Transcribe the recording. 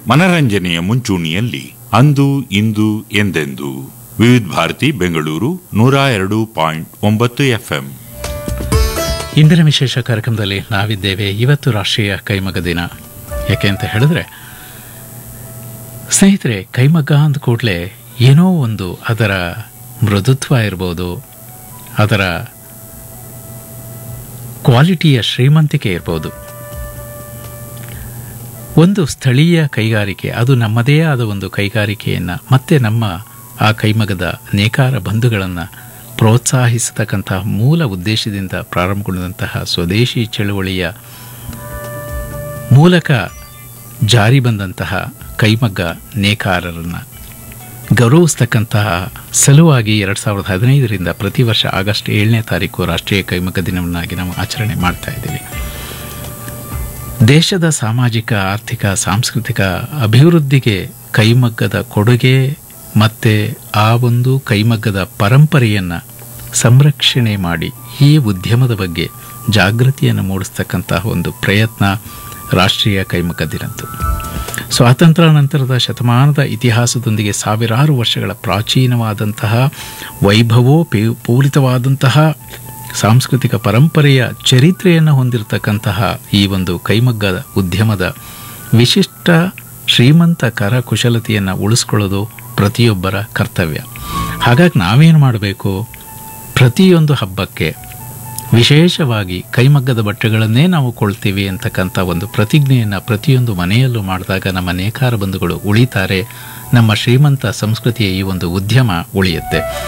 ಮನರಂಜನೆಯ ಮುಂಚೂಣಿಯಲ್ಲಿ ಅಂದು ಇಂದು ಎಂದೆಂದು ವಿವಿಧ ಭಾರತಿ ಬೆಂಗಳೂರು ನೂರ ಎರಡು ಪಾಯಿಂಟ್ ಒಂಬತ್ತು ಎಫ್ಎಂ ಇಂದಿನ ವಿಶೇಷ ಕಾರ್ಯಕ್ರಮದಲ್ಲಿ ನಾವಿದ್ದೇವೆ ಇವತ್ತು ರಾಷ್ಟ್ರೀಯ ಕೈಮಗ್ಗ ದಿನ ಯಾಕೆ ಅಂತ ಹೇಳಿದ್ರೆ ಸ್ನೇಹಿತರೆ ಕೈಮಗ್ಗ ಅಂದ ಕೂಡಲೇ ಏನೋ ಒಂದು ಅದರ ಮೃದುತ್ವ ಇರ್ಬೋದು ಅದರ ಕ್ವಾಲಿಟಿಯ ಶ್ರೀಮಂತಿಕೆ ಇರ್ಬೋದು ಒಂದು ಸ್ಥಳೀಯ ಕೈಗಾರಿಕೆ ಅದು ನಮ್ಮದೇ ಆದ ಒಂದು ಕೈಗಾರಿಕೆಯನ್ನು ಮತ್ತೆ ನಮ್ಮ ಆ ಕೈಮಗದ ನೇಕಾರ ಬಂಧುಗಳನ್ನು ಪ್ರೋತ್ಸಾಹಿಸತಕ್ಕಂತಹ ಮೂಲ ಉದ್ದೇಶದಿಂದ ಪ್ರಾರಂಭಗೊಂಡಂತಹ ಸ್ವದೇಶಿ ಚಳುವಳಿಯ ಮೂಲಕ ಜಾರಿ ಬಂದಂತಹ ಕೈಮಗ್ಗ ನೇಕಾರರನ್ನು ಗೌರವಿಸ್ತಕ್ಕಂತಹ ಸಲುವಾಗಿ ಎರಡು ಸಾವಿರದ ಹದಿನೈದರಿಂದ ಪ್ರತಿ ವರ್ಷ ಆಗಸ್ಟ್ ಏಳನೇ ತಾರೀಕು ರಾಷ್ಟ್ರೀಯ ಕೈಮಗ್ಗ ದಿನವನ್ನಾಗಿ ನಾವು ಆಚರಣೆ ಮಾಡ್ತಾ ಇದ್ದೀವಿ ದೇಶದ ಸಾಮಾಜಿಕ ಆರ್ಥಿಕ ಸಾಂಸ್ಕೃತಿಕ ಅಭಿವೃದ್ಧಿಗೆ ಕೈಮಗ್ಗದ ಕೊಡುಗೆ ಮತ್ತು ಆ ಒಂದು ಕೈಮಗ್ಗದ ಪರಂಪರೆಯನ್ನು ಸಂರಕ್ಷಣೆ ಮಾಡಿ ಈ ಉದ್ಯಮದ ಬಗ್ಗೆ ಜಾಗೃತಿಯನ್ನು ಮೂಡಿಸ್ತಕ್ಕಂತಹ ಒಂದು ಪ್ರಯತ್ನ ರಾಷ್ಟ್ರೀಯ ಕೈಮಗ್ಗ ದಿನದ್ದು ಸ್ವಾತಂತ್ರ್ಯ ನಂತರದ ಶತಮಾನದ ಇತಿಹಾಸದೊಂದಿಗೆ ಸಾವಿರಾರು ವರ್ಷಗಳ ಪ್ರಾಚೀನವಾದಂತಹ ವೈಭವೋ ಪೇ- ಪೂರಿತವಾದಂತಹ ಸಾಂಸ್ಕೃತಿಕ ಪರಂಪರೆಯ ಚರಿತ್ರೆಯನ್ನು ಹೊಂದಿರತಕ್ಕಂತಹ ಈ ಒಂದು ಕೈಮಗ್ಗದ ಉದ್ಯಮದ ವಿಶಿಷ್ಟ ಶ್ರೀಮಂತ ಕರಕುಶಲತೆಯನ್ನು ಉಳಿಸ್ಕೊಳ್ಳೋದು ಪ್ರತಿಯೊಬ್ಬರ ಕರ್ತವ್ಯ ಹಾಗಾಗಿ ನಾವೇನು ಮಾಡಬೇಕು ಪ್ರತಿಯೊಂದು ಹಬ್ಬಕ್ಕೆ ವಿಶೇಷವಾಗಿ ಕೈಮಗ್ಗದ ಬಟ್ಟೆಗಳನ್ನೇ ನಾವು ಕೊಳ್ತೀವಿ ಅಂತಕ್ಕಂಥ ಒಂದು ಪ್ರತಿಜ್ಞೆಯನ್ನು ಪ್ರತಿಯೊಂದು ಮನೆಯಲ್ಲೂ ಮಾಡಿದಾಗ ನಮ್ಮ ನೇಕಾರ ಬಂಧುಗಳು ಉಳಿತಾರೆ ನಮ್ಮ ಶ್ರೀಮಂತ ಸಂಸ್ಕೃತಿಯ ಈ ಒಂದು ಉದ್ಯಮ ಉಳಿಯುತ್ತೆ